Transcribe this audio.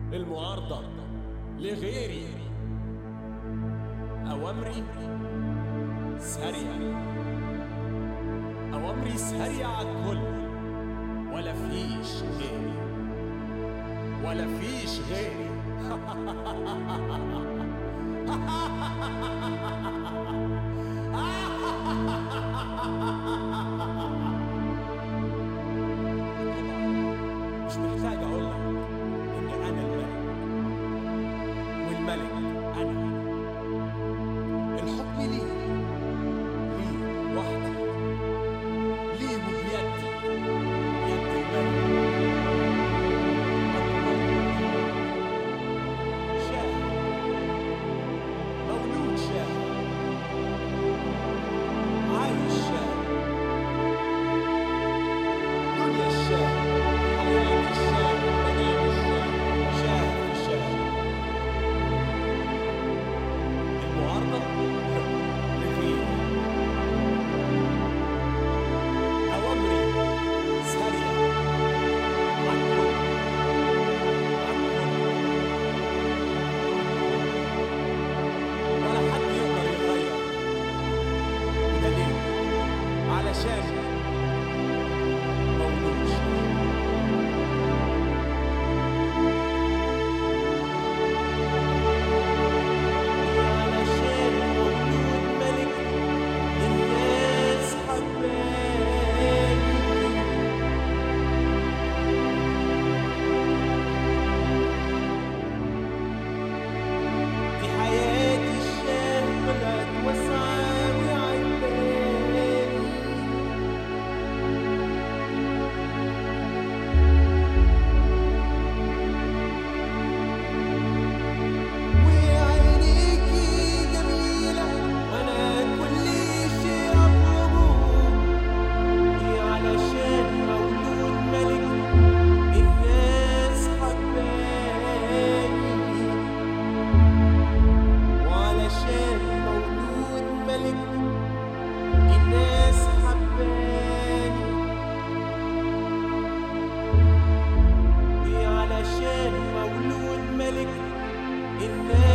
المعارضة لغيري أوامري سريعة أوامري سريعة على الكل ولا فيش غيري ولا فيش غيري مش محتاج أقول لك إن أنا الملك والملك أنا الحكم ليه ليه وحدي ليه بيدي يد الملك أكبر شاه مولود شاه عايش شاه دنيا الشاه حياة الشاه مدام الشاه شاه في شاه المعارضة لغيري أوامري سريعة عالكل عالكل ولا حد يقدر يغير وده ليه؟ علشان مولود شاه علشان مولود ملك الناس حباني في حياتي الشاه طلعت واسعة وعجباني وعينيكي جميلة وأنا كل شيء أطلبه هي علشان مولود ملك الناس حباني وعلشان مولود ملك الناس حباني وعلشان مولود ملك الناس